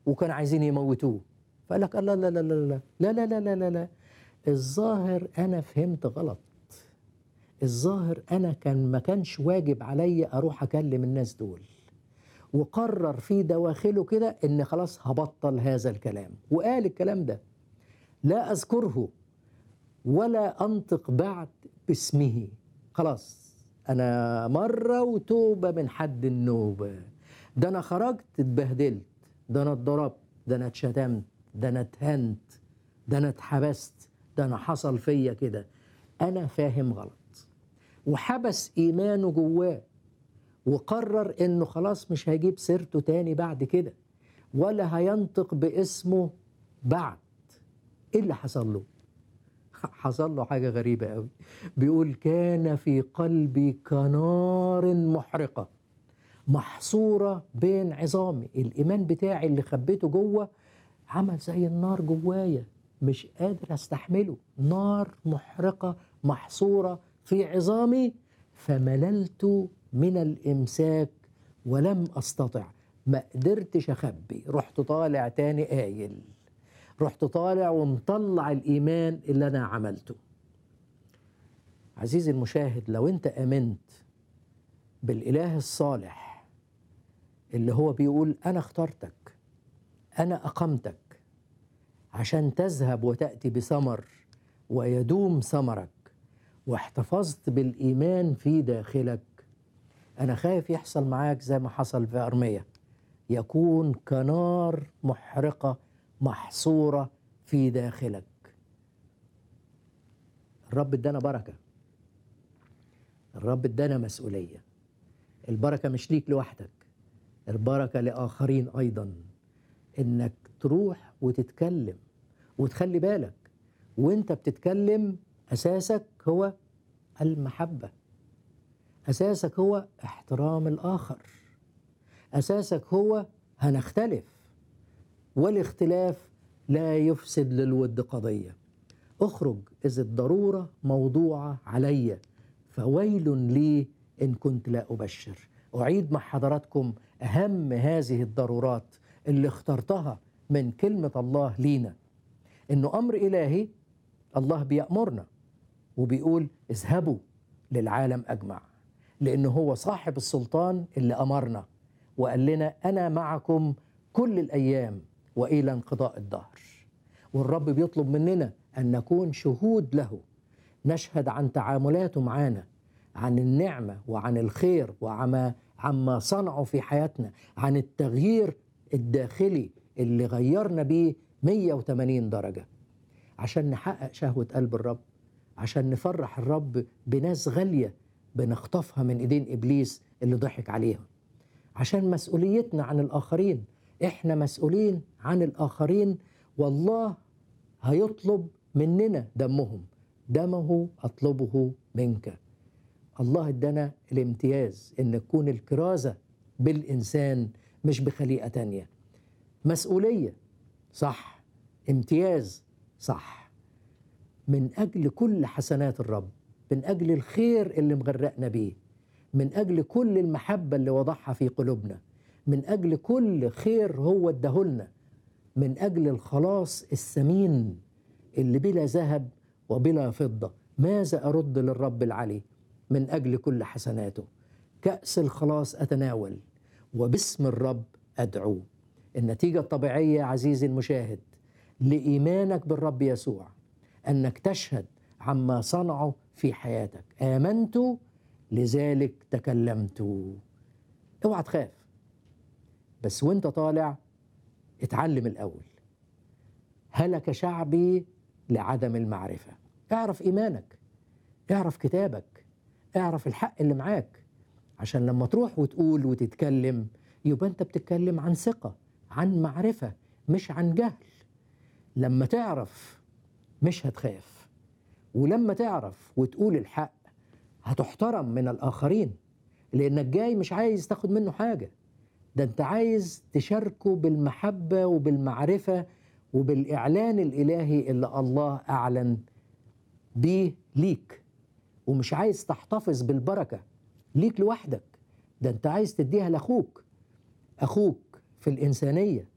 وكان عايزين يموتوه فقال لك لا لا لا لا لا لا لا لا لا لا لا الظاهر انا فهمت غلط الظاهر انا كان ما كانش واجب عليا اروح اكلم الناس دول وقرر في دواخله كده ان خلاص هبطل هذا الكلام وقال الكلام ده لا اذكره ولا انطق بعد باسمه خلاص انا مره وتوبه من حد النوبه ده انا خرجت اتبهدلت ده انا اتضربت ده انا اتشتمت ده انا اتهنت ده انا اتحبست ده انا حصل فيا كده انا فاهم غلط وحبس ايمانه جواه وقرر انه خلاص مش هيجيب سيرته تاني بعد كده ولا هينطق باسمه بعد ايه اللي حصل له حصل له حاجه غريبه قوي بيقول كان في قلبي كنار محرقه محصوره بين عظامي الايمان بتاعي اللي خبيته جوه عمل زي النار جوايا مش قادر استحمله نار محرقه محصوره في عظامي فمللت من الامساك ولم استطع ما قدرتش اخبي رحت طالع تاني قايل رحت طالع ومطلع الايمان اللي انا عملته عزيزي المشاهد لو انت امنت بالاله الصالح اللي هو بيقول انا اخترتك انا اقمتك عشان تذهب وتاتي بثمر ويدوم ثمرك واحتفظت بالايمان في داخلك انا خايف يحصل معاك زي ما حصل في ارميه يكون كنار محرقه محصوره في داخلك الرب ادانا بركه الرب ادانا مسؤوليه البركه مش ليك لوحدك البركه لاخرين ايضا انك تروح وتتكلم وتخلي بالك وانت بتتكلم اساسك هو المحبه اساسك هو احترام الاخر اساسك هو هنختلف والاختلاف لا يفسد للود قضيه اخرج اذ الضروره موضوعه علي فويل لي ان كنت لا ابشر اعيد مع حضراتكم اهم هذه الضرورات اللي اخترتها من كلمه الله لينا انه امر الهي الله بيامرنا وبيقول اذهبوا للعالم اجمع لانه هو صاحب السلطان اللي امرنا وقال لنا انا معكم كل الايام والى انقضاء الدهر والرب بيطلب مننا ان نكون شهود له نشهد عن تعاملاته معانا عن النعمه وعن الخير وعما عما صنعه في حياتنا عن التغيير الداخلي اللي غيرنا بيه 180 درجه عشان نحقق شهوه قلب الرب عشان نفرح الرب بناس غاليه بنخطفها من ايدين ابليس اللي ضحك عليها عشان مسؤوليتنا عن الاخرين احنا مسؤولين عن الاخرين والله هيطلب مننا دمهم دمه اطلبه منك الله ادانا الامتياز ان تكون الكرازه بالانسان مش بخليقه تانيه مسؤوليه صح امتياز صح من اجل كل حسنات الرب من اجل الخير اللي مغرقنا بيه من اجل كل المحبه اللي وضعها في قلوبنا من اجل كل خير هو اداهولنا من اجل الخلاص الثمين اللي بلا ذهب وبلا فضه ماذا ارد للرب العلي من اجل كل حسناته كاس الخلاص اتناول وباسم الرب ادعو النتيجه الطبيعيه عزيزي المشاهد لايمانك بالرب يسوع انك تشهد عما صنعه في حياتك امنت لذلك تكلمت اوعى تخاف بس وانت طالع اتعلم الاول هلك شعبي لعدم المعرفه اعرف ايمانك اعرف كتابك اعرف الحق اللي معاك عشان لما تروح وتقول وتتكلم يبقى انت بتتكلم عن ثقه عن معرفه مش عن جهل لما تعرف مش هتخاف ولما تعرف وتقول الحق هتحترم من الآخرين لأنك جاي مش عايز تاخد منه حاجة ده أنت عايز تشاركه بالمحبة وبالمعرفة وبالإعلان الإلهي اللي الله أعلن بيه ليك ومش عايز تحتفظ بالبركة ليك لوحدك ده أنت عايز تديها لأخوك أخوك في الإنسانية